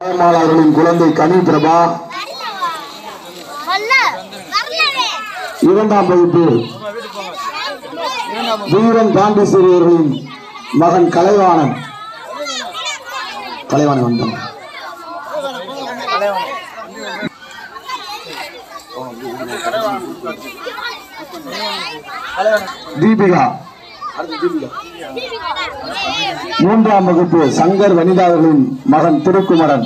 ஜெயமாலா அவர்களின் குழந்தை கனி பிரபா வரல வரலவே இரண்டாம் வகுப்பு வீரன் பாண்டிசேரி அவர்களின் மகன் கலைவாணன் கலைவாணன் வந்தான் தீபிகா மூன்றாம் வகுப்பு சங்கர் வனிதா அவர்களின் மகன் திருக்குமரன்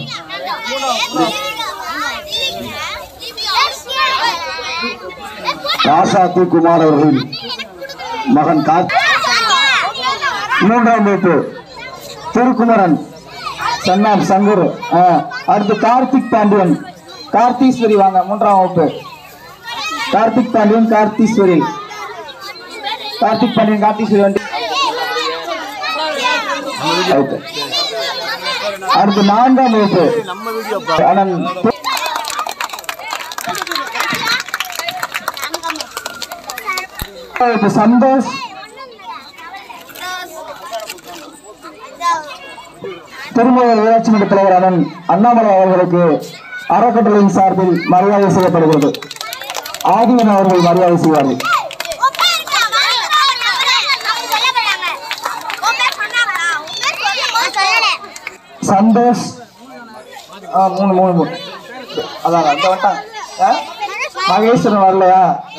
ராசாத்தி குமார் அவர்களின் மகன் கார்த்தி மூன்றாம் வகுப்பு திருக்குமரன் சன்னாம் சங்கர் ஆ, அடுத்து கார்த்திக் பாண்டியன் கார்த்தீஸ்வரி வாங்க மூன்றாம் வகுப்பு கார்த்திக் பாண்டியன் கார்த்தீஸ்வரி கார்த்திக் பாண்டியன் கார்த்தீஸ்வரி வந்து அடுத்து. அடுத்து நான்காம் வகுப்பு அனந்த் வகுப்பு சந்தோஷ் திருமண ஊராட்சி மன்ற தலைவர் அண்ணன் அண்ணாமலை அவர்களுக்கு அறக்கட்டளையின் சார்பில் மரியாதை செய்யப்படுகிறது ஆதிவன் அவர்கள் மரியாதை செய்வார்கள் சந்தோஷ் ஆ, மூணு மூணு மூணு அதான் அந்த வட்டான் ஆ? மகேஸ்வரன் வரலையா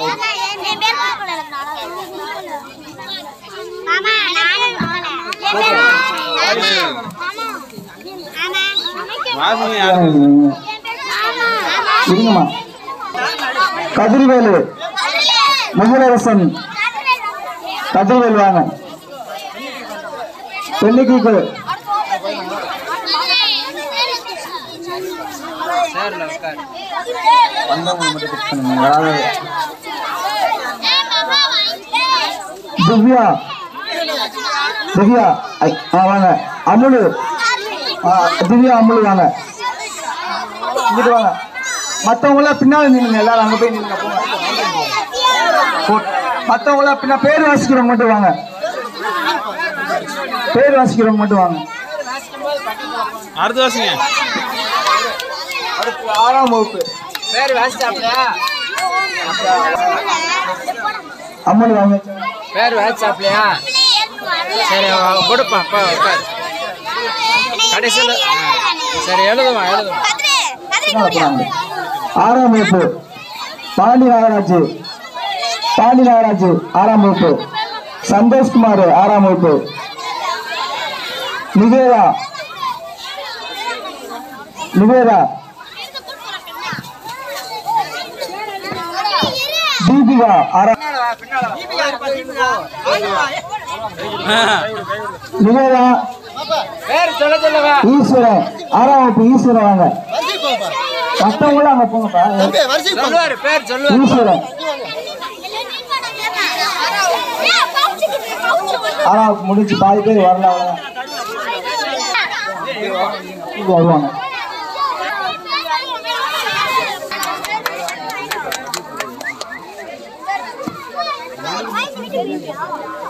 இருங்கம்மா கதிர்வேலு முகலரசன் கதிர்வேல் வாங்க பெண்ணிக்கு திவ்யா திவ்யா ஐ, ஆ, வாங்க அமுலு ஆ, திவ்யா அமுலு வாங்க இங்கிட்டு வாங்க மத்தவங்க எல்லாம் பின்னாடி நில்லுங்க எல்லாரும் அங்க போய் நில்லுங்க போங்க மத்தவங்க எல்லாம் பின்ன பேர் வாசிக்கிறவங்க மட்டும் வாங்க பேர் வாசிக்கிறவங்க மட்டும் வாங்க அடுத்த வாசிங்க அடுத்து ஆறாம் வகுப்பு பேர் வாட்ஸ்அப்லையா அம்மனு வாங்க பேர் வாட்ஸ்அப்லையா சரி அவன் கொடுப்பான் அப்பா உட்கார் கடைசியில் சரி எழுதுவான் எழுதுவான் பின்னால போறாங்க. ஆறாம் வகுப்பு பாண்டி நாகராஜ் பாண்டி நாகராஜ் ஆறாம் வகுப்பு சந்தோஷ்குமார் ஆறாம் வகுப்பு நிவேதா நிவேதா தீபிகா ஆறாம் நிவேதா பேர் சொல்ல சொல்லுவா ஈஸ்வரன் ஆறாம் வகுப்பு ஈஸ்வரன் வாங்க மற்றவங்களும் அங்க போங்கப்பா சொல்லுவாரு பேர் சொல்லுவார் ஈஸ்வரன் ஆறாம் வகுப்பு முடிச்சு பாதி பேர் வரல அவ்வளவுதான் இங்க வருவாங்க Thank you.